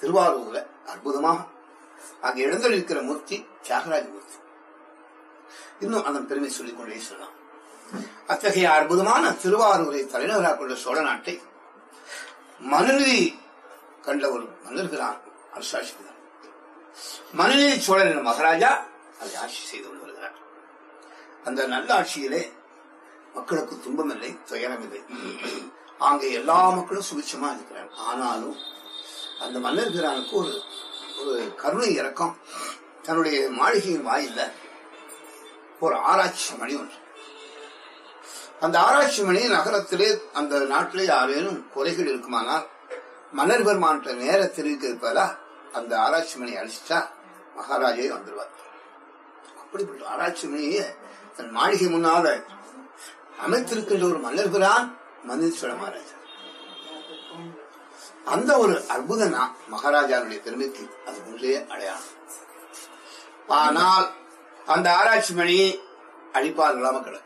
திருவாரூர்ல அற்புதமாக அங்க எழுந்தளிக்கிற மூர்த்தி தியாகராஜ மூர்த்தி இன்னும் அதன் பெருமை சொல்லிக் கொண்டே சொல்லலாம் அத்தகைய அற்புதமான திருவாரூரை தலைநகராக கொண்ட சோழ நாட்டை மனுநீதி கண்ட ஒரு மன்னர்களான் அரசாட்சிக்கிறார் மனுநீதி சோழன் என்ற மகாராஜா அதை ஆட்சி செய்து கொண்டு வருகிறார் அந்த நல்ல ஆட்சியிலே மக்களுக்கு துன்பமில்லை துயரமில்லை அங்கே எல்லா மக்களும் சுபிட்சமா இருக்கிறார் ஆனாலும் அந்த மன்னர்கிறானுக்கு ஒரு ஒரு கருணை இறக்கம் தன்னுடைய மாளிகையின் வாயில்ல ஒரு ஆராய்ச்சி மணி ஒன்று அந்த ஆராய்ச்சி மணி நகரத்திலே அந்த நாட்டிலே யாரேனும் குறைகள் இருக்குமானால் மன்னர் பெருமான்கிட்ட நேர தெரிவிக்கிறப்பதா அந்த ஆராய்ச்சி மணி அழிச்சிட்டா மகாராஜே வந்துருவார் அப்படிப்பட்ட ஆராய்ச்சி மணியை தன் மாளிகை முன்னால அமைத்திருக்கின்ற ஒரு மன்னர் பிரான் மந்தீஸ்வர மகாராஜா அந்த ஒரு அற்புத நா- மகாராஜாவுடைய பெருமைக்கு அது உள்ளே அடையாளம் ஆனால் அந்த ஆராய்ச்சி மணி அழிப்பால் இல்லாம கிடக்கு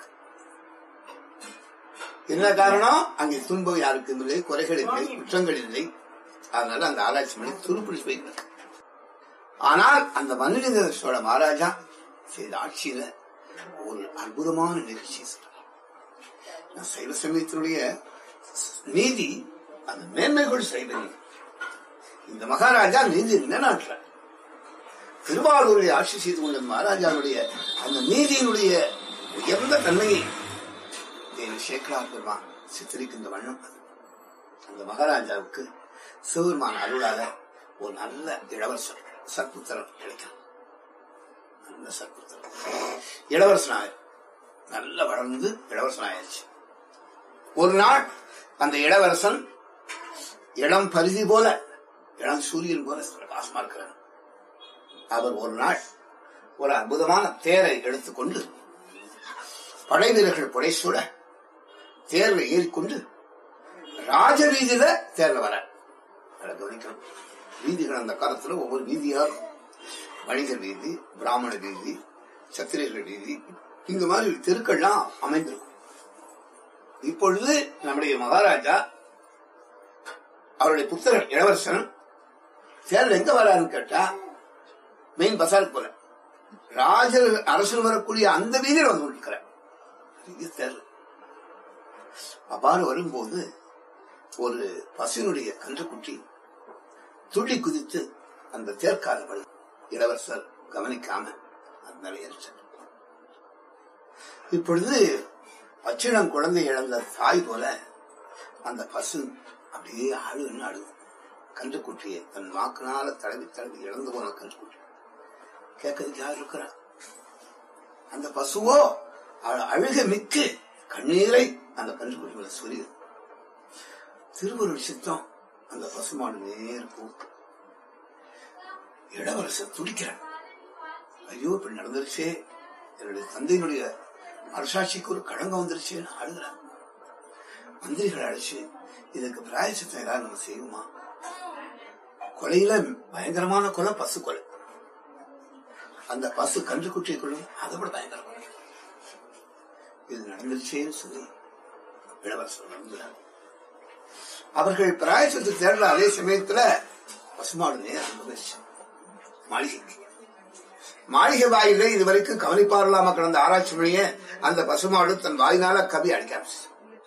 என்ன காரணம் அங்கே துன்பம் யாருக்கும் இல்லை குறைகள் இல்லை குற்றங்கள் இல்லை அதனால அந்த ஆராய்ச்சி மணி துருப்பிடிச்சு போய் கிடக்கு ஆனால் அந்த மன்னிலிங்க சோழ மகாராஜா செய்த ஆட்சியில ஒரு அற்புதமான நிகழ்ச்சி சொல்றார் நான் சைவ சமயத்தினுடைய நீதி அந்த மேன்மைகள் சைவ நீதி இந்த மகாராஜா நீதி நிலைநாட்டுறார் திருவாரூரை ஆட்சி செய்து கொண்ட மகாராஜாவுடைய அந்த நீதியினுடைய உயர்ந்த தன்மையை தேவி சேக்கலார் பெருமான் சித்தரிக்கின்ற வண்ணம் அது. அந்த மகாராஜாவுக்கு சிவபெருமான் அருளாக ஒரு நல்ல இளவரசர் சற்புத்திரன் கிடைக்கிறார் நல்ல சற்புத்திரன் இளவரசனாக நல்ல வளர்ந்து இளவரசனாயிருச்சு ஒரு நாள் அந்த இளவரசன் இளம் பரிதி போல இளம் சூரியன் போல பிரகாசமா இருக்கிறார் அவர் ஒரு நாள் ஒரு அற்புதமான தேரை எடுத்துக்கொண்டு படை வீரர்கள் புடைசூட தேர்வை ஏறிக்கொண்டு ராஜ வீதியில தேர்ல வர அதை கவனிக்கணும் வீதிகள் அந்த காலத்துல ஒவ்வொரு வீதியா இருக்கும். வணிகர் வீதி பிராமண வீதி சத்திரியர்கள் வீதி இந்த மாதிரி தெருக்கள்லாம் அமைந்திருக்கும் இப்பொழுது நம்முடைய மகாராஜா அவருடைய புத்தகர் இளவரசன் தேர்தல் எங்க வராருன்னு கேட்டா மெயின் பசாருக்கு போல ராஜ அரசன் வரக்கூடிய அந்த வீதியில் வந்து கொண்டிருக்கிறார் இது தேர்தல் அவ்வாறு வரும்போது ஒரு பசுவினுடைய கன்றுக்குட்டி துள்ளி குதித்து அந்த தேர்க்கால விழும். இளவரசர் கவனிக்காம அந்த நிலையிருச்சார் இப்பொழுது பச்சிடம் குழந்தை இழந்த தாய் போல அந்த பசு அப்படியே அழுன்னு அழுகும் கன்றுக்குட்டியை தன் வாக்குனால தடவி தடவி இழந்து போன கன்றுக்குட்டி கேட்கறதுக்கு யார் இருக்கிறா அந்த பசுவோ அழ- அழுக மிக்கு கண்ணீரை அந்த கன்றுக்குட்டி மேல சொரியுது திருவருள் சித்தம் அந்த பசுமாடு நேர் போகுது இளவரசர் துடிக்கிறான் ஐயோ இப்படி நடந்துருச்சே என்னுடைய தந்தையினுடைய அரசாட்சிக்கு ஒரு களங்கம் வந்துருச்சேன்னு அழுகிறான் மந்திரிகள் அழைச்சு இதுக்கு பிராயசித்தம் ஏதாவது நம்ம செய்வோமா கொலையில பயங்கரமான கொலை பசு கொலை அந்த பசு கன்று குட்டியை கொள்ளும் அதை விட பயங்கரமான இது நடந்துருச்சேன்னு சொல்லி இளவரசர் நடந்துறாங்க அவர்கள் பிராயசத்து தேடல அதே சமயத்துல பசுமாடு நேரம் அனுபவிச்சு மாளிகை மாளிகை வாயிலே இதுவரைக்கும் கவனிப்பாரலாம கிடந்த ஆராய்ச்சி மொழிய அந்த பசுமாடு தன் வாயினால கவி அடிக்க ஆரம்பிச்சு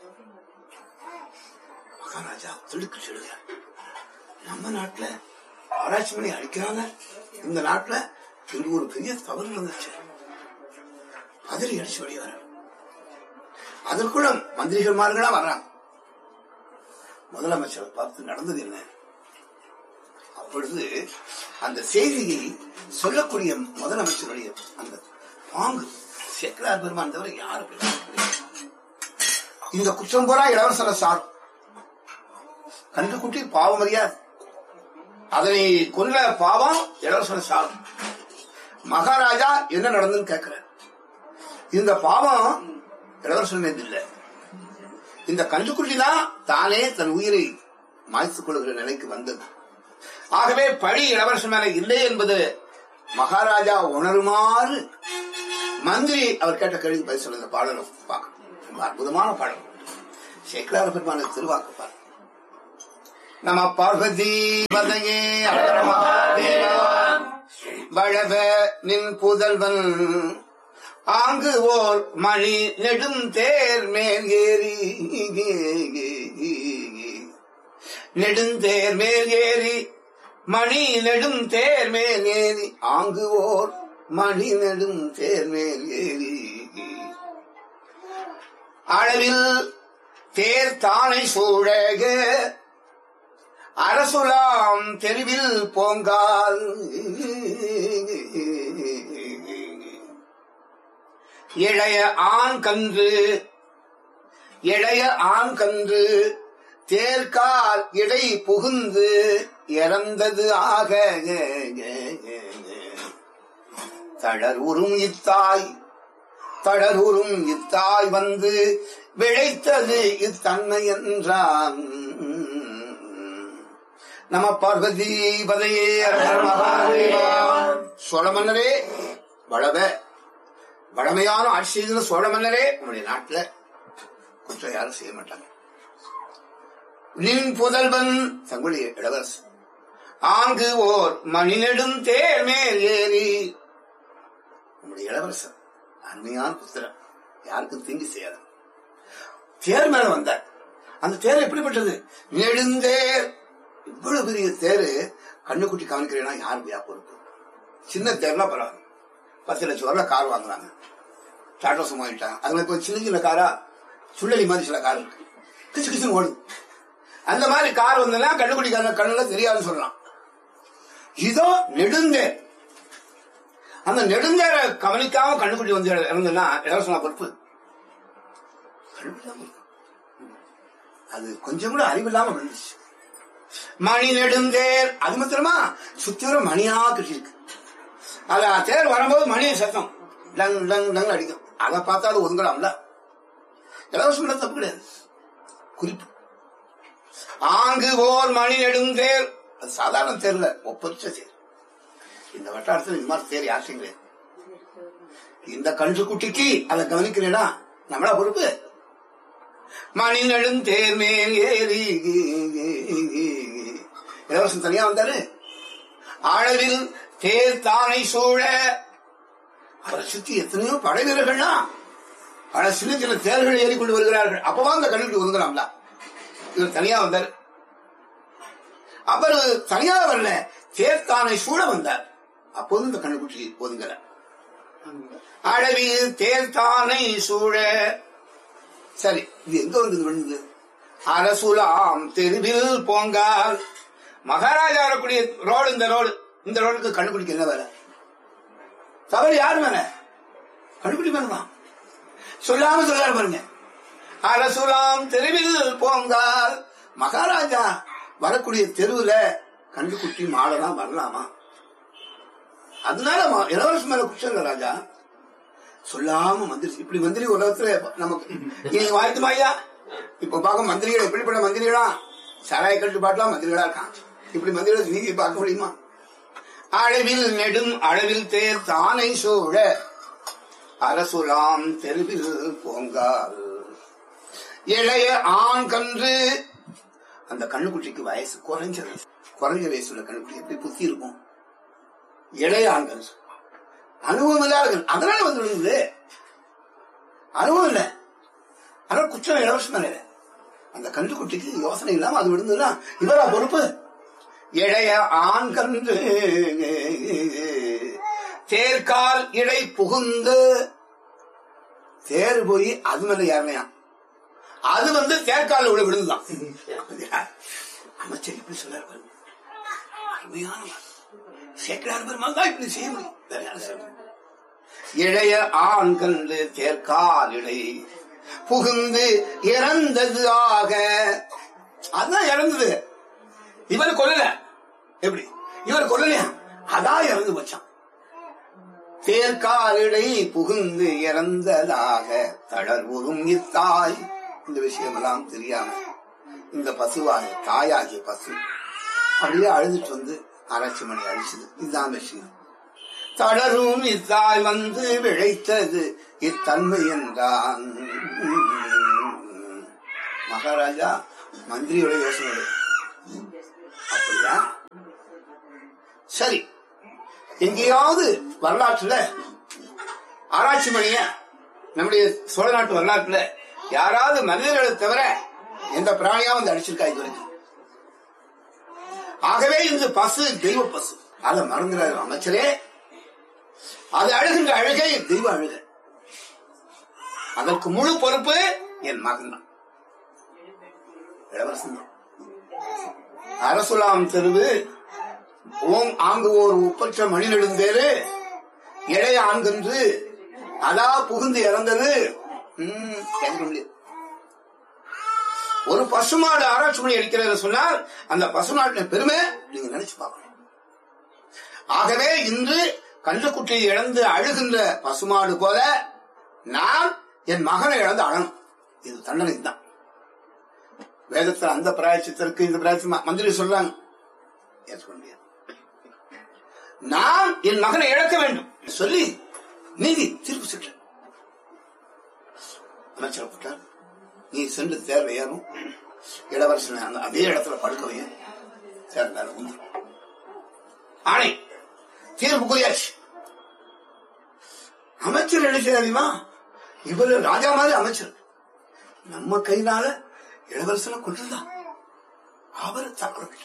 மகாராஜா திடுக்கு சொல்லுகிறார் நம்ம நாட்டுல ஆராய்ச்சி மணி அடிக்கிறாங்க இந்த நாட்டுல இங்கு ஒரு பெரிய தவறு நடந்துச்சு பதறி அடிச்சு வெளியே வர அதற்குள்ள மந்திரிகள்மார்களா வர்றாங்க முதலமைச்சரை பார்த்து நடந்தது என்ன அப்பொழுது அந்த செய்தியை சொல்லக்கூடிய முதலமைச்சருடைய அந்த பாங்கு சேக்கலார் பெருமான் தவிர யாரும் இந்த குற்றம் போரா இளவரசர சார் கன்றுக்குட்டி பாவம் அறியாது அதனை கொல்ல பாவம் இளவரசர சார் மகாராஜா என்ன நடந்துன்னு கேட்கிறார் இந்த பாவம் இளவரசன் மீது இல்லை இந்த கன்றுக்குட்டி தான் தானே தன் உயிரை மாய்த்துக் கொள்கிற நிலைக்கு வந்தது ஆகவே பழி இளவரசன் மேல இல்லை என்பது மகாராஜா உணருமாறு மந்திரி அவர் கேட்ட கேள்வி பதில் சொல்ல இந்த பாடலை பார்க்கணும் ரொம்ப அற்புதமான பாடல் சேக்கலார பெருமான திருவாக்கு பாரு நம பார்வதி பதையே வளவ நின் புதல்வன் ஆங்கு ஓர் மணி நெடும் தேர் மேல் ஏறி நெடுந்தேர் மேல் ஏறி மணி நெடும் தேர் மேல் ஏறி ஆங்கு ஓர் மணி நெடும் தேர் மேல் ஏறி அளவில் தேர் தானை சூழக அரசுலாம் தெருவில் போங்கால் இளைய ஆண் கன்று இளைய ஆண் கன்று தேர்கால் இடை புகுந்து இறந்தது ஆக தளர்வுறும் இத்தாய் தளர்வுறும் இத்தாய் வந்து விளைத்தது இத்தன்மை என்றான் நம பார்வதி பதையே அரகர மகாதேவா சோழ மன்னரே வளவ வளமையான ஆட்சி செய்த சோழ மன்னரே உங்களுடைய நாட்டுல குற்றம் யாரும் செய்ய மாட்டாங்க நின் புதல்வன் தங்களுடைய இளவரசு ஆங்கு ஓர் மணிநெடும் தேர் மேல் ஏறி உங்களுடைய இளவரசர் அருமையான புத்திரன் யாருக்கும் தீங்கு செய்யாத தேர் மேல வந்தார் அந்த தேர் எப்படிப்பட்டது நெடுந்தேர் இவ்வளவு பெரிய தேரு கண்ணுக்குட்டி கவனிக்கிறேன்னா யாருக்கு யா பொறுப்பு சின்ன தேர்னா பரவாயில்ல பத்து லட்சம் ரூபாய் கார் வாங்குறாங்க டாட்டா சும்மா வாங்கிட்டாங்க அதுல இப்ப சின்ன சின்ன காரா சுள்ளலி மாதிரி சில கார் இருக்கு கிச்சு கிச்சுன்னு ஓடுது அந்த மாதிரி கார் வந்ததுன்னா கண்ணுக்குட்டி கண்ணுல தெரியாதுன்னு சொல்லலாம் இதோ நெடுந்தேர் அந்த நெடுந்தேர கவனிக்காம கண்ணுக்குட்டி வந்து இறந்துன்னா இலவசனா பொறுப்பு கண்ணுக்குட்டி தான் பொறுப்பு. அது கொஞ்சம் கூட அறிவில்லாம விழுந்துச்சு மணி நெடுந்தேர் அது மாத்திரமா சுத்திவரம் மணியா கட்டிருக்கு அத தேர் வரும்போது மணி சத்தம் டங் டங் டங் அடிக்கும் அதை பார்த்தாலும் ஒதுங்கலாம்ல இலவசம் தப்பு கிடையாது குறிப்பு ஆங்கு ஓர் மணி நெடுந்தேர் அது சாதாரண தேர்ல ஒப்பரிச்ச தேர் இந்த வட்டாரத்தில் இந்த மாதிரி தேர் யாருக்கும் கிடையாது இந்த கன்று குட்டிக்கு அதை கவனிக்கிறேனா நம்மளா பொறுப்பு மணி நெடுந்தேர் மேல் ஏறி இலவசம் தனியா வந்தாரு ஆழவில் தேர் தானை சூழ அவரை சுத்தி எத்தனையோ படை வீரர்கள்னா பல சின்ன சின்ன தேர்களை ஏறிக்கொண்டு வருகிறார்கள் அப்பவா அந்த கல்விக்கு ஒதுங்கலாம்ல இவர் தனியா வந்தார் அவர் தனியா வரல தேர் தானை சூழ வந்தார் அப்போது இந்த கண்ணுக்குட்டி ஒதுங்கல அழவில் தேர் தானை சூழ சரி இது எங்க வந்தது விழுந்தது அரசுலாம் தெருவில் போங்கால் மகாராஜா வரக்கூடிய ரோடு இந்த ரோடு இந்த ரோடுக்கு கண்டுபிடிக்க என்ன வேலை தவறு யார் மேல கண்டுபிடி மேலதான் சொல்லாம சொல்லாரு பாருங்க அரசுலாம் தெருவில் போங்கால் மகாராஜா வரக்கூடிய தெருவுல கண்டுக்குட்டி மாடலாம் வரலாமா அதனால ம- இளவரசு மேல குற்றம் இல்ல ராஜா சொல்லாம மந்திரி இப்படி மந்திரி உலகத்துல நமக்கு நீங்க வாழ்த்துமா ஐயா இப்ப பார்க்க மந்திரிகள் எப்படிப்பட்ட மந்திரிகளா சாராய கட்டு பாட்டலாம் மந்திரிகளா இருக்கான் இப்படி மந்திரிகளை நீங்க பார்க்க முடியுமா அளவில் நெடும் அளவில் தேர் தானை சூழ அரசுலாம் தெருவில் போங்கால் இளைய ஆண் கன்று அந்த கண்ணுக்குட்டிக்கு வயசு குறைஞ்ச வயசு குறைஞ்ச வயசுல கண்ணுக்குட்டி எப்படி புத்தி இருக்கும் இளைய ஆண் கன்று அனுபவம் இல்லாத அதனால வந்து விழுந்தது அனுபவம் இல்ல அதனால குற்றம் இலவசம் மேல அந்த கன்றுக்குட்டிக்கு யோசனை இல்லாம அது விழுந்ததுன்னா இவரா பொறுப்பு இளைய ஆண் கன்று தேர்கால் இடை புகுந்து தேர் போய் அது மேல ஏறலையா அது வந்து தேர்கால் விழு விழுந்துதான் அமைச்சர் இப்படி சொல்றாரு பாருங்க. அருமையான வார்த்தை. சேக்கடார் பெருமாள் தான் இப்படி செய்ய முடியும் வேற யாரும் செய்ய முடியாது. இளைய ஆண் கண்டு தேர்கால் இடை புகுந்து இறந்தது ஆக அதான் இறந்தது இவர் கொல்லல எப்படி இவர் கொல்லலையா அதான் இறந்து போச்சான் தேர்காலிடை புகுந்து இறந்ததாக தளர்வுறும் இத்தாய் இந்த விஷயமெல்லாம் தெரியாம இந்த பசுவாக தாயாகிய பசு அப்படியே அழுதுட்டு வந்து ஆராய்ச்சி மணி அழிச்சது இதுதான் விஷயம் தளரும் இத்தாய் வந்து விழைத்தது இத்தன்மை என்றான் மகாராஜா மந்திரியோட யோசனை இல்லையா சரி எங்கேயாவது வரலாற்றுல ஆராய்ச்சி பண்ணிய நம்முடைய சோழ நாட்டு வரலாற்றுல யாராவது மனிதர்களை தவிர எந்த பிராணியா வந்து அடிச்சிருக்கா இது வரைக்கும் ஆகவே இந்த பசு தெய்வ பசு அதை மறந்துடாரு அமைச்சரே அது அழுகின்ற அழுகை தெய்வ அழுகை அதற்கு முழு பொறுப்பு என் மகன் தான் இளவரசன் தான் அரசுலாம் தெருவு ஓம் ஆங்கு ஓர் உப்பற்ற மணி நெடுந்தேரு இடைய ஆண்கன்று அதா புகுந்து இறந்தது ம், கேட்க முடியாது. ஒரு பசுமாடு ஆராய்ச்சி மணி அடிக்கிறது சொன்னால் அந்த பசுமாட்டின் பெருமை நீங்க நினைச்சு பார்க்கணும் ஆகவே இன்று கன்றுக்குட்டியை இழந்து அழுகின்ற பசுமாடு போல நான் என் மகனை இழந்து அழணும் இது தண்டனை தான் வேதத்தில் அந்த பிராயச்சத்திற்கு இந்த பிராயச்சி மந்திரி சொல்றாங்க ஏற்றுக்க முடியாது நான் என் மகனை இழக்க வேண்டும் சொல்லி நீதி தீர்ப்பு சுற்று அமைச்சர் போட்டார் நீ சென்று தேர்வை ஏறும் இளவரசனை அந்த அதே இடத்துல படுக்க வைய சேர்ந்தார் உண்டு ஆணை தீர்ப்பு கூறியாச்சு அமைச்சர் என்ன தெரியுமா இவரு ராஜா மாதிரி அமைச்சர் நம்ம கையினால இளவரசனை கொண்டுதான் அவர் தற்கொலை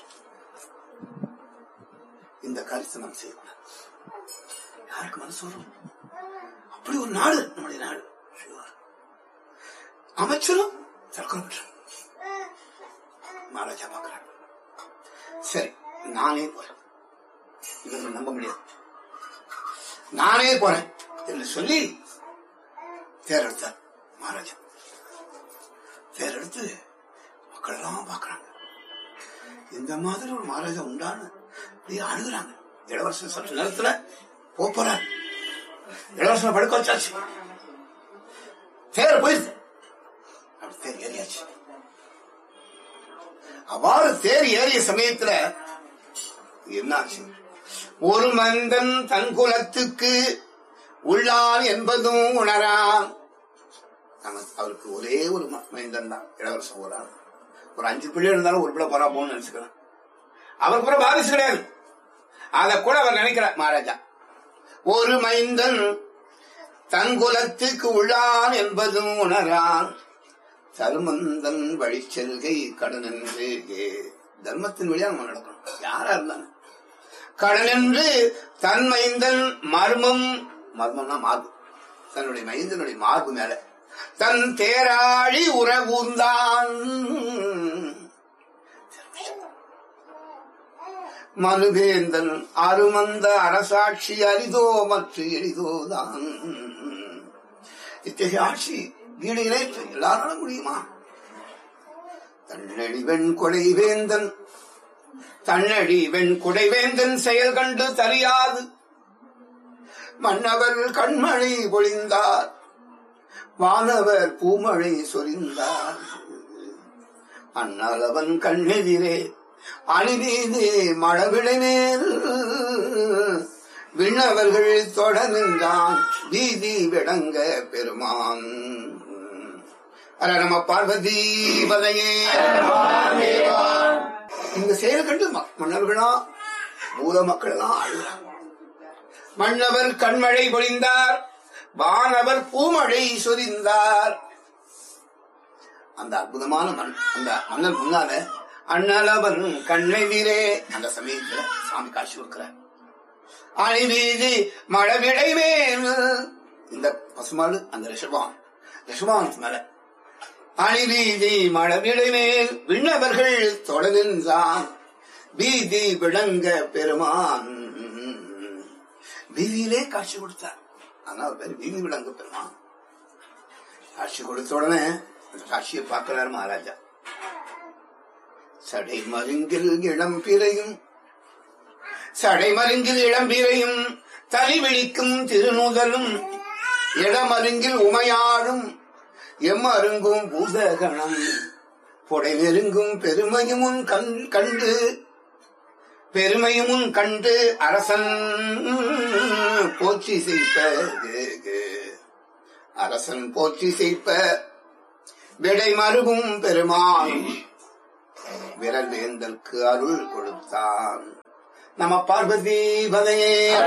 இந்த காரியத்தை நாம் செய்யக்கூடாது யாருக்கு மனசு வரும் அப்படி ஒரு நாடு நம்முடைய நாடு அமைச்சரும் தற்கொலை பெற்றார். மகாராஜா பார்க்கிறார் சரி நானே போறேன் இவர்கள் நம்ப முடியாது நானே போறேன் என்று சொல்லி தேர் எடுத்தார் மகாராஜா தேர் எடுத்து மக்கள் எல்லாம் பார்க்கறாங்க இந்த மாதிரி ஒரு மகாராஜா உண்டான்னு அப்படியே அழுகுறாங்க இளவரசன் சற்று நேரத்துல போப் போறார் இளவரசனை படுக்க வச்சாச்சு தேர் போயிருது அப்படி தேர் ஏறியாச்சு அவ்வாறு தேர் ஏறிய சமயத்துல என்னாச்சு ஒரு மந்தன் தன் குலத்துக்கு உள்ளான் என்பதும் உணரான் நம்ம- அவருக்கு ஒரே ஒரு ம- மைந்தன் தான் இளவரசன் ஒரு ஆள் ஒரு அஞ்சு பிள்ளை இருந்தாலும் ஒரு பிள்ளை போறா போகணும்னு நினைச்சுக்கிறேன் அவருக்கு கூட வாரிசு கிடையாது அத கூட அவர் நினைக்கிறார் மகாராஜா ஒரு மைந்தன் தன் குலத்துக்கு உள்ளான் என்பதும் உணரான் தர்மந்தன் வழி செல்கை கடன் என்று தர்மத்தின் வழியா நம்ம நடக்கணும் யாரா இருந்தாங்க கடன் என்று தன் மைந்தன் மர்மம் மர்மம்னா மார்பு தன்னுடைய மைந்தனுடைய மார்பு மேல தன் தேராழி உறவுந்தான் மனுவேந்தன் அருமந்த அரசாட்சி அரிதோ மற்ற எளிதோதான் இத்தகைய ஆட்சி வீடு இணைப்பு எல்லாராலும் முடியுமா தன்னடி வெண் கொடை வேந்தன் தன்னடி வெண் கொடை வேந்தன் செயல் கண்டு தறியாது மன்னவர் கண்மழை பொழிந்தார் வானவர் பூமழை சொரிந்தார் அண்ணல் அவன் கண்ணெதிரே அணிவீதே மழவிளை மேல் விண்ணவர்கள் தொட நின்றான் வீதி விளங்க பெருமான் அரரம பார்வதி பதையே இந்த செயல் கண்டு ம- மன்னர்களா பூத மக்கள் எல்லாம் அழுகிறாங்க மன்னவர் கண்மழை பொழிந்தார் வானவர் பூமழை சொரிந்தார் அந்த அற்புதமான மண் அந்த மன்னன் முன்னால அண்ணலவன் கண்ணெதிரே அந்த சமயத்துல சாமி காட்சி கொடுக்கிறார் அணிவீதி மழவிடை மேல் இந்த பசுமாடு அந்த ரிஷபான் ரிஷபானத்து மேல அணிவீதி மழவிடை மேல் விண்ணவர்கள் தொடர்ந்தான் வீதி விளங்க பெருமான் வீதியிலே காட்சி கொடுத்தார் ஆனா அவர் பேர் வீதி விளங்க பெருமான் காட்சி கொடுத்த உடனே அந்த காட்சியை பார்க்கிறார் மகாராஜா சடை மருங்கில் இளம் பிறையும் சடை மருங்கில் இளம் பிறையும் தனி விழிக்கும் திருநுதலும் இடமருங்கில் உமையாடும் எம்மருங்கும் பூதகணம் புடை நெருங்கும் பெருமையும் உன் கண் கண்டு பெருமையும் உன் கண்டு அரசன் போற்றி செய்ப்ப அரசன் போற்றி செய்ப்ப விடை மருகும் பெருமான் விரல் வேந்தற்கு அருள் கொடுத்தான் நம்ம பார்வதி பதையே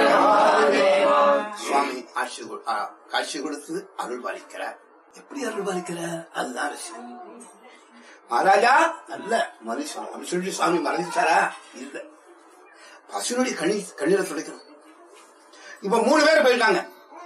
சுவாமி ஆட்சி கொ- ஆ, காட்சி கொடுத்து அருள் பாலிக்கிறார் எப்படி அருள் பாலிக்கிறார் அதுதான் ரகசியம். மகாராஜா நல்ல மனுஷன் அப்படி சொல்லி சுவாமி மறைஞ்சாரா இல்ல பசுனுடைய கண்ணி கண்ணீரை துடைக்கணும் இப்ப மூணு பேர் போயிட்டாங்க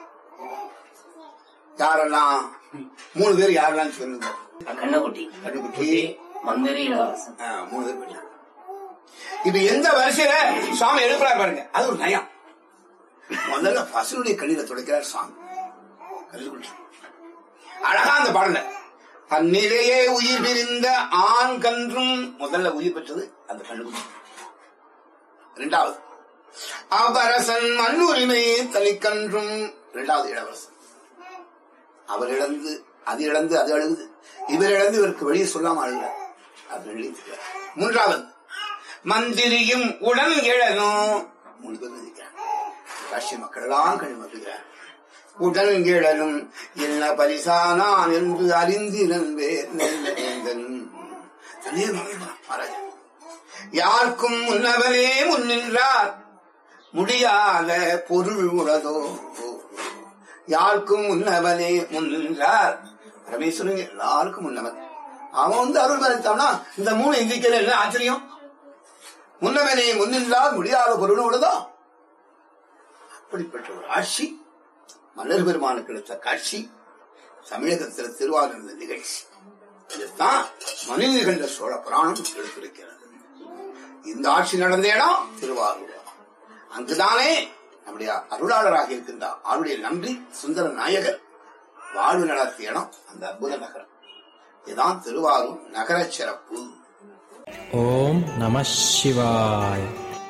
யாரெல்லாம் மூணு பேர் யாரெல்லாம் சொல்லுங்க கண்ணகுட்டி கண்ணுக்குட்டி மந்திரி இளவரசன் ஆ, மூணு பேர் போயிட்டாங்க இப்ப எந்த வரிசையில சுவாமி எடுக்கிறார் பாருங்க அது ஒரு நயம் முதல்ல பசுனுடைய கண்ணீரை துடைக்கிறார் சுவாமி கல்லுக்குட்டி அழகா அந்த பாடல தன்னிலேயே உயிர் பிரிந்த ஆண் கன்றும் முதல்ல உயிர் பெற்றது அந்த கண்ணுக்குட்டி இரண்டாவது அவரசன் மண்ணுரிமை தனிக்கன்றும் இரண்டாவது இளவரசன் அவர் இழந்து அது இழந்து அது அழுகுது இவர் இழந்து இவருக்கு வெளியே சொல்லாம அழுகிறார் அது எழுதிக்கிறார் மூன்றாவது மந்திரியும் உடன் எழனும் மூணு பேர் நிற்கிறார் காட்சி மக்கள் எல்லாம் கழிமறுகிறார் உடன் எழனும் என்ன பரிசானான் என்று அறிந்திரன் வேந்தன் தனியே மகிழ்வான் மகாராஜா யாருக்கும் முன்னவனே முன்னின்றார் முடியாத பொருள் உறதோ யாருக்கும் முன்னவனே முன்னின்றார் பரமேஸ்வரன் எல்லாருக்கும் முன்னவன் அவன் வந்து அருள் மறைத்தான்னா இந்த மூணு இந்திக்கல என்ன ஆச்சரியம் முன்னவனே முன்னின்றால் முடியாத பொருள் உறதோ அப்படிப்பட்ட ஒரு ஆட்சி மலர் பெருமானுக்கு எடுத்த காட்சி தமிழகத்தில் திருவாரூர் நிகழ்ச்சி இதுதான் மனித கண்ட சோழ புராணம் எடுத்திருக்கிறது இந்த ஆட்சி நடந்த இடம் திருவாரூர் அங்குதானே நம்முடைய அருளாளராக இருக்கின்ற அவருடைய நன்றி சுந்தர நாயகர் வாழ்வு நடத்திய இடம் அந்த அற்புத நகரம் இதுதான் திருவாரூர் நகர சிறப்பு Om Namah Shivaya.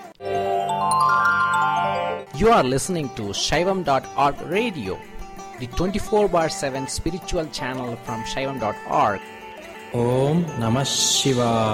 You are listening to Shaivam.org radio, the 24 bar 7 spiritual channel from Shaivam.org. Om Namah Shivaya.